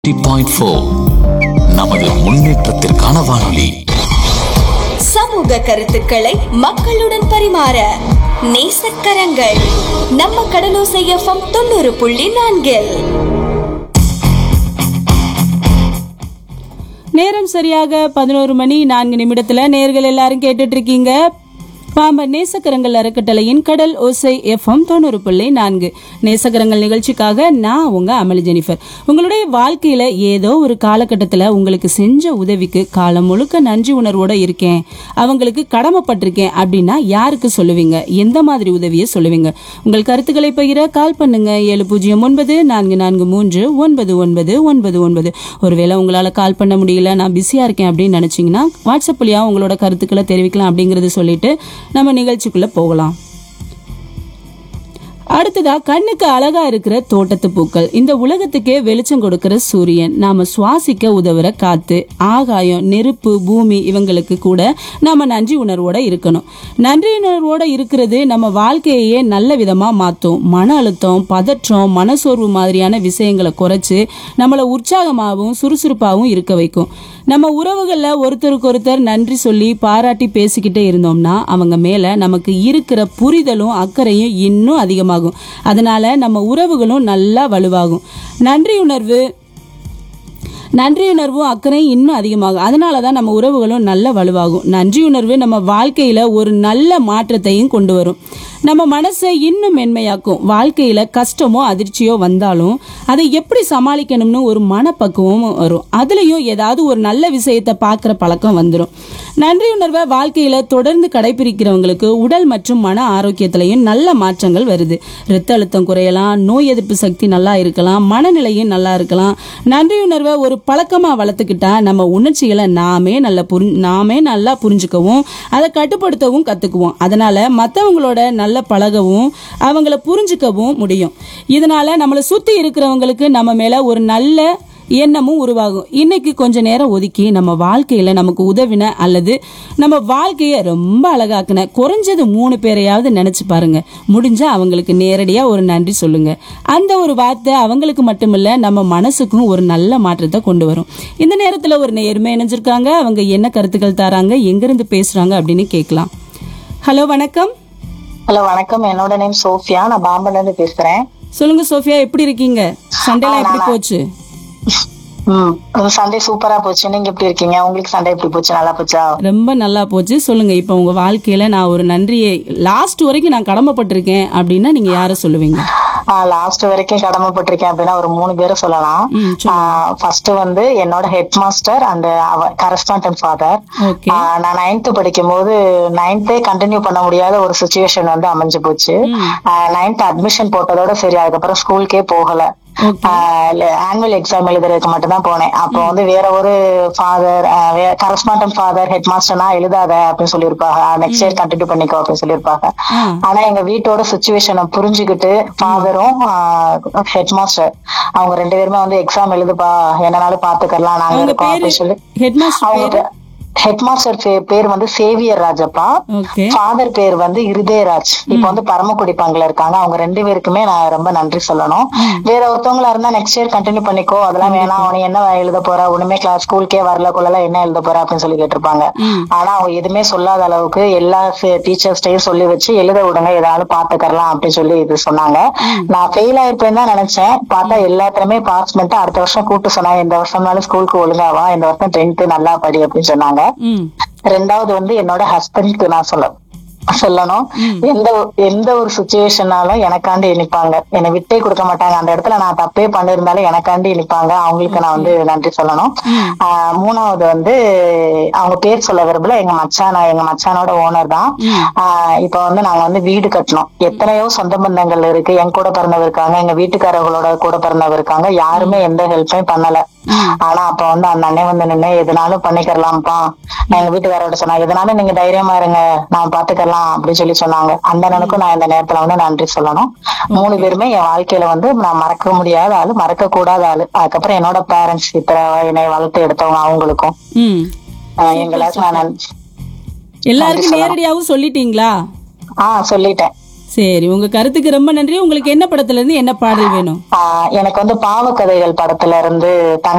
Point four நமது முன்னேற்றத்திற்கான வானொலி சமூக கருத்துக்களை மக்களுடன் பரிமாற நேசக்கரங்கள் நம்ம கடலோசை எஃப்எம் தொண்ணூறு புள்ளி நான்கில் நேரம் சரியாக பதினோரு மணி நான்கு நிமிடத்துல நேர்கள் எல்லாரும் கேட்டுட்டு இருக்கீங்க பாம்பன் நேசக்கரங்கள் அறக்கட்டளையின் கடல் ஓசை எஃப்எம் தொண்ணூறு புள்ளி நான்கு நேசக்கரங்கள் நிகழ்ச்சிக்காக நான் உங்க அமளி ஜெனிஃபர் உங்களுடைய வாழ்க்கையில ஏதோ ஒரு காலகட்டத்துல உங்களுக்கு செஞ்ச உதவிக்கு காலம் முழுக்க நன்றி உணர்வோட இருக்கேன் அவங்களுக்கு கடமைப்பட்டிருக்கேன் அப்படின்னா யாருக்கு சொல்லுவீங்க எந்த மாதிரி உதவியை சொல்லுவீங்க உங்கள் கருத்துக்களை பகிர கால் பண்ணுங்க ஏழு பூஜ்ஜியம் ஒன்பது நான்கு நான்கு மூன்று ஒன்பது ஒன்பது ஒன்பது ஒன்பது ஒருவேளை உங்களால் கால் பண்ண முடியல நான் பிஸியாக இருக்கேன் அப்படின்னு நினச்சிங்கன்னா வாட்ஸ்அப் வழியா உங்களோட கருத்துக்களை தெரிவிக்கலாம் அப்படிங்கறத சொல்லிட்டு நம்ம நிகழ்ச்சிக்குள்ளே போகலாம் அடுத்ததா கண்ணுக்கு அழகா இருக்கிற தோட்டத்து பூக்கள் இந்த உலகத்துக்கே வெளிச்சம் கொடுக்கிற சூரியன் நாம சுவாசிக்க உதவுற காத்து ஆகாயம் நெருப்பு பூமி இவங்களுக்கு கூட நாம நன்றி உணர்வோட இருக்கணும் நன்றி உணர்வோட இருக்கிறது நம்ம வாழ்க்கையையே நல்ல விதமா மாத்தும் மன அழுத்தம் பதற்றம் மனசோர்வு மாதிரியான விஷயங்களை குறைச்சு நம்மளை உற்சாகமாகவும் சுறுசுறுப்பாகவும் இருக்க வைக்கும் நம்ம உறவுகள்ல ஒருத்தருக்கு ஒருத்தர் நன்றி சொல்லி பாராட்டி பேசிக்கிட்டே இருந்தோம்னா அவங்க மேல நமக்கு இருக்கிற புரிதலும் அக்கறையும் இன்னும் அதிகமாகும் அதனால நம்ம உறவுகளும் நல்லா வலுவாகும் நன்றி உணர்வு நன்றியுணர்வும் அக்கறையும் இன்னும் அதிகமாகும் அதனால தான் நம்ம உறவுகளும் நல்ல வலுவாகும் நன்றியுணர்வு நம்ம வாழ்க்கையில ஒரு நல்ல மாற்றத்தையும் கொண்டு வரும் நம்ம மனசை இன்னும் மென்மையாக்கும் வாழ்க்கையில கஷ்டமோ அதிர்ச்சியோ வந்தாலும் அதை எப்படி சமாளிக்கணும்னு ஒரு மனப்பக்குவமும் வரும் அதுலயும் ஏதாவது ஒரு நல்ல விஷயத்தை பார்க்குற பழக்கம் வந்துடும் நன்றியுணர்வை வாழ்க்கையில தொடர்ந்து கடைபிடிக்கிறவங்களுக்கு உடல் மற்றும் மன ஆரோக்கியத்திலையும் நல்ல மாற்றங்கள் வருது இரத்த அழுத்தம் குறையலாம் நோய் எதிர்ப்பு சக்தி நல்லா இருக்கலாம் மனநிலையும் நல்லா இருக்கலாம் நன்றியுணர்வை ஒரு பழக்கமா வளர்த்துக்கிட்டா நம்ம உணர்ச்சிகளை நாமே நல்ல புரி நாமே நல்லா புரிஞ்சுக்கவும் அதை கட்டுப்படுத்தவும் கத்துக்குவோம் அதனால மற்றவங்களோட நல்ல பழகவும் அவங்கள புரிஞ்சுக்கவும் முடியும் இதனால நம்மளை சுத்தி இருக்கிறவங்களுக்கு நம்ம மேல ஒரு நல்ல எண்ணமும் உருவாகும் இன்னைக்கு கொஞ்ச நேரம் ஒதுக்கி நம்ம வாழ்க்கையில நமக்கு உதவின அல்லது நம்ம வாழ்க்கைய ரொம்ப அழகாக்குன குறைஞ்சது மூணு பேரையாவது நினைச்சு பாருங்க முடிஞ்சா அவங்களுக்கு நேரடியா ஒரு நன்றி சொல்லுங்க அந்த ஒரு வார்த்தை அவங்களுக்கு மட்டுமில்ல நம்ம மனசுக்கும் ஒரு நல்ல மாற்றத்தை கொண்டு வரும் இந்த நேரத்துல ஒரு நேர்மை இணைஞ்சிருக்காங்க அவங்க என்ன கருத்துக்கள் தராங்க எங்கிருந்து பேசுறாங்க அப்படின்னு கேட்கலாம் ஹலோ வணக்கம் ஹலோ வணக்கம் என்னோட நேம் சோஃபியா நான் பாம்பன்ல இருந்து பேசுறேன் சொல்லுங்க சோஃபியா எப்படி இருக்கீங்க சண்டேலாம் எப்படி போச்சு ம் சண்டே சூப்பரா போச்சு நீங்க எப்படி இருக்கீங்க உங்களுக்கு சண்டே எப்படி போச்சு நல்லா போச்சா ரொம்ப நல்லா போச்சு சொல்லுங்க இப்போ உங்க வாழ்க்கையில நான் ஒரு நன்றியை லாஸ்ட் வரைக்கும் நான் கடமைப்பட்டிருக்கேன் அப்படின்னா நீங்க யார சொல்லுவீங்க லாஸ்ட் வரைக்கும் கடமைப்பட்டிருக்கேன் அப்படின்னா ஒரு மூணு பேரை சொல்லலாம் ம், சொல்லுங்க. ஃபர்ஸ்ட் வந்து என்னோட head master and correspondent father okay நான் நைன்த் படிக்கும் போது நைன்த்தே கண்டினியூ பண்ண முடியாத ஒரு சுச்சுவேஷன் வந்து அமைஞ்சு போச்சு நைன்த் அட்மிஷன் போட்டதோட சரி அதுக்கப்புறம் ஸ்கூலுக்கே போகல ஓகே ஆனுவல் எக்ஸாம் எழுதுறதுக்கு மட்டும் தான் போனேன் அப்போ வந்து வேற ஒரு ஃபாதர் கரஸ்பாண்டன் ஃபாதர் ஹெட் மாஸ்டர்னா எழுதாத அப்படின்னு சொல்லியிருப்பாங்க நெக்ஸ்ட் இயர் கண்டினியூ பண்ணிக்கோ அப்படின்னு சொல்லியிருப்பாங்க ஆ. ஆனா எங்க வீட்டோட சுச்சுவேஷனை புரிஞ்சுக்கிட்டு ஃபாதரும் ஹெட் மாஸ்டர் அவங்க ரெண்டு பேருமே வந்து எக்ஸாம் எழுதுப்பா என்னனாலும் பாத்துக்கலாம் நாங்க அவங்க இருக்கோம் பேரு அப்படின்னு சொல்லி ஹெட் மாஸ்டர் அவங்க பேரு ஹெட் மாஸ்டர் பேர் வந்து சேவியர் ராஜப்பா ஓகே ஃபாதர் பேர் வந்து இருதயராஜ் இப்ப வந்து பரமக்குடி பங்குல இருக்காங்க அவங்க ரெண்டு பேருக்குமே நான் ரொம்ப நன்றி சொல்லணும் வேற ஒருத்தவங்களா இருந்தா நெக்ஸ்ட் இயர் கண்டினியூ பண்ணிக்கோ அதெல்லாம் வேணாம் அவனை என்ன எழுத போற ஒண்ணுமே கிளாஸ் ஸ்கூலுக்கே வரல கொள்ளல என்ன எழுத போற அப்படின்னு சொல்லி கேட்டிருப்பாங்க ஆனா அவங்க எதுவுமே சொல்லாத அளவுக்கு எல்லா டீச்சர்ஸ்டையும் சொல்லி வச்சு எழுத விடுங்க ஏதாவது பாத்துக்கறலாம் அப்படின்னு சொல்லி இது சொன்னாங்க நான் ஃபெயில் ஆயிருப்பேன்னு தான் நினைச்சேன் பார்த்தா எல்லாத்துலயுமே பாஸ் பண்ணிட்டு அடுத்த வருஷம் கூட்டு சொன்னாங்க இந்த வருஷம்னாலும் ஸ்கூலுக்கு ஒழுங்காவா இந்த வருஷம் டென்த் நல்லா படி அப்படின்னு சொன்னாங்க ம் ரெண்டாவது வந்து என்னோட ஹஸ்பண்ட்க்கு நான் சொல்ல சொல்லணும் எந்த ஒரு- எந்த ஒரு சுச்சுவேஷனாலும் எனக்காண்டி நிப்பாங்க என்னை விட்டே கொடுக்க மாட்டாங்க அந்த இடத்துல நான் தப்பே பண்ணிருந்தாலும் எனக்காண்டி நிப்பாங்க அவங்களுக்கு நான் வந்து நன்றி சொல்லணும் ஆஹ் மூணாவது வந்து அவங்க பேர் சொல்ல விரும்பல எங்க மச்சான் எங்க மச்சானோட ஓனர் தான் ஆஹ் இப்ப வந்து நாங்க வந்து வீடு கட்டணும் எத்தனையோ சொந்த பந்தங்கள் இருக்கு என் கூட பிறந்தவர் இருக்காங்க எங்க வீட்டுக்காரர்களோட கூட பிறந்தவர் இருக்காங்க யாருமே எந்த ஹெல்ப்பும் பண்ணல ஆனா அப்ப வந்து அந்த அண்ணன் வந்து நின்னு எதுனாலும் பண்ணிக்கிறலாம்ப்பா நான் எங்க வீட்டுக்காரோட சொன்னா எதுனாலும் நீங்க தைரியமா இருங்க நான் பாத்துக்கலாம் அப்படின்னு சொல்லி சொன்னாங்க அந்த அண்ணனுக்கும் நான் இந்த நேரத்துல வந்து நன்றி சொல்லணும் மூணு பேருமே என் வாழ்க்கையில வந்து நான் மறக்க முடியாத ஆளு மறக்க கூடாத ஆளு அதுக்கப்புறம் என்னோட பேரண்ட்ஸ் இத்தனை என்னை வளர்த்து எடுத்தவங்க அவங்களுக்கும் ம் ஆஹ் எங்க எல்லாருக்கும் நான் நன்றி எல்லாருக்கும் நேரடியாகவும் சொல்லிட்டீங்களா ஆஹ் சொல்லிட்டேன் சரி உங்க கருத்துக்கு ரொம்ப நன்றி உங்களுக்கு என்ன படத்துல இருந்து என்ன பாடல் வேணும் ஆஹ் எனக்கு வந்து பாவக்கதைகள் படத்துல இருந்து தங்க